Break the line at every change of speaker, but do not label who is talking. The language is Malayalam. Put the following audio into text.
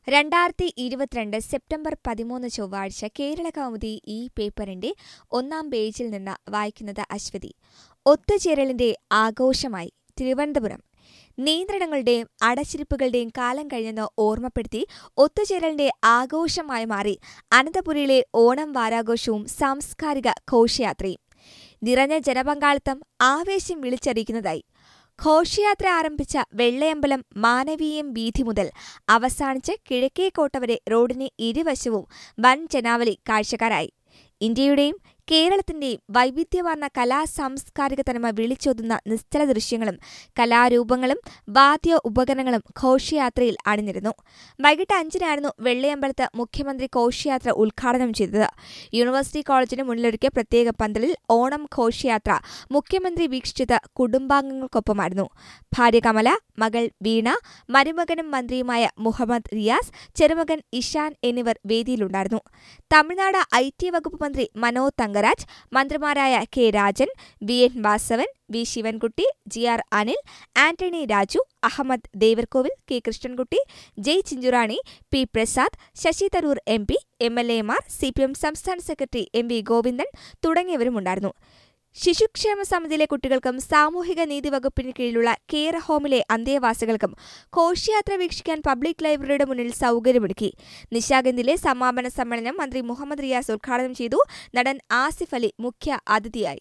രണ്ടായിരത്തി ഇരുപത്തിരണ്ട് സെപ്റ്റംബർ പതിമൂന്ന് ചൊവ്വാഴ്ച കേരള കൗമുദി ഈ പേപ്പറിന്റെ ഒന്നാം പേജിൽ നിന്ന് വായിക്കുന്നത് അശ്വതി ഒത്തുചേരലിന്റെ ആഘോഷമായി തിരുവനന്തപുരം നിയന്ത്രണങ്ങളുടെയും അടച്ചിരിപ്പുകളുടെയും കാലം കഴിഞ്ഞെന്ന് ഓർമ്മപ്പെടുത്തി ഒത്തുചേരലിന്റെ ആഘോഷമായി മാറി അനന്തപുരിയിലെ ഓണം വാരാഘോഷവും സാംസ്കാരിക ഘോഷയാത്രയും നിറഞ്ഞ ജനപങ്കാളിത്തം ആവേശം വിളിച്ചറിയിക്കുന്നതായി ഘോഷയാത്ര ആരംഭിച്ച വെള്ളയമ്പലം മാനവീയം വീഥി മുതൽ അവസാനിച്ച് കിഴക്കേക്കോട്ട വരെ റോഡിന് ഇരുവശവും വൻ ജനാവലി കാഴ്ചക്കാരായി ഇന്ത്യയുടെയും കേരളത്തിന്റെയും വൈവിധ്യമാർന്ന കലാ സാംസ്കാരിക തനിമ വിളിച്ചോതുന്ന നിശ്ചല ദൃശ്യങ്ങളും കലാരൂപങ്ങളും വാദ്യ ഉപകരണങ്ങളും ഘോഷയാത്രയിൽ അണിനിരുന്നു വൈകിട്ട് അഞ്ചിനായിരുന്നു വെള്ളയമ്പലത്ത് മുഖ്യമന്ത്രി ഘോഷയാത്ര ഉദ്ഘാടനം ചെയ്തത് യൂണിവേഴ്സിറ്റി കോളേജിന് മുന്നിലൊരുക്കിയ പ്രത്യേക പന്തലിൽ ഓണം ഘോഷയാത്ര മുഖ്യമന്ത്രി വീക്ഷിച്ചത് കുടുംബാംഗങ്ങൾക്കൊപ്പമായിരുന്നു ഭാര്യ കമല മകൾ വീണ മരുമകനും മന്ത്രിയുമായ മുഹമ്മദ് റിയാസ് ചെറുമകൻ ഇഷാൻ എന്നിവർ വേദിയിലുണ്ടായിരുന്നു തമിഴ്നാട് ഐ ടി വകുപ്പ് മന്ത്രി മനോ തങ്കരാജ് മന്ത്രിമാരായ K Rajan V N Vasavan V Sivankutty G R Anil Antony Raju Ahammad Devarkovil K Krishnankutty J Chinchurani P Prasad Shashi Tharoor M P M L എമാർ സി പി എം സംസ്ഥാന സെക്രട്ടറി എം വി ഗോവിന്ദൻ തുടങ്ങിയവരുമുണ്ടായിരുന്നു ശിശുക്ഷേമ സമിതിയിലെ കുട്ടികൾക്കും സാമൂഹിക നീതി വകുപ്പിന് കീഴിലുള്ള കെയർ ഹോമിലെ അന്തേവാസികൾക്കും ഘോഷയാത്ര വീക്ഷിക്കാൻ പബ്ലിക് ലൈബ്രറിയുടെ മുന്നിൽ സൗകര്യമൊരുക്കി നിശാഗന്ധിലെ സമാപന സമ്മേളനം മന്ത്രി മുഹമ്മദ് റിയാസ് ഉദ്ഘാടനം ചെയ്തു നടൻ ആസിഫ് അലി മുഖ്യ അതിഥിയായി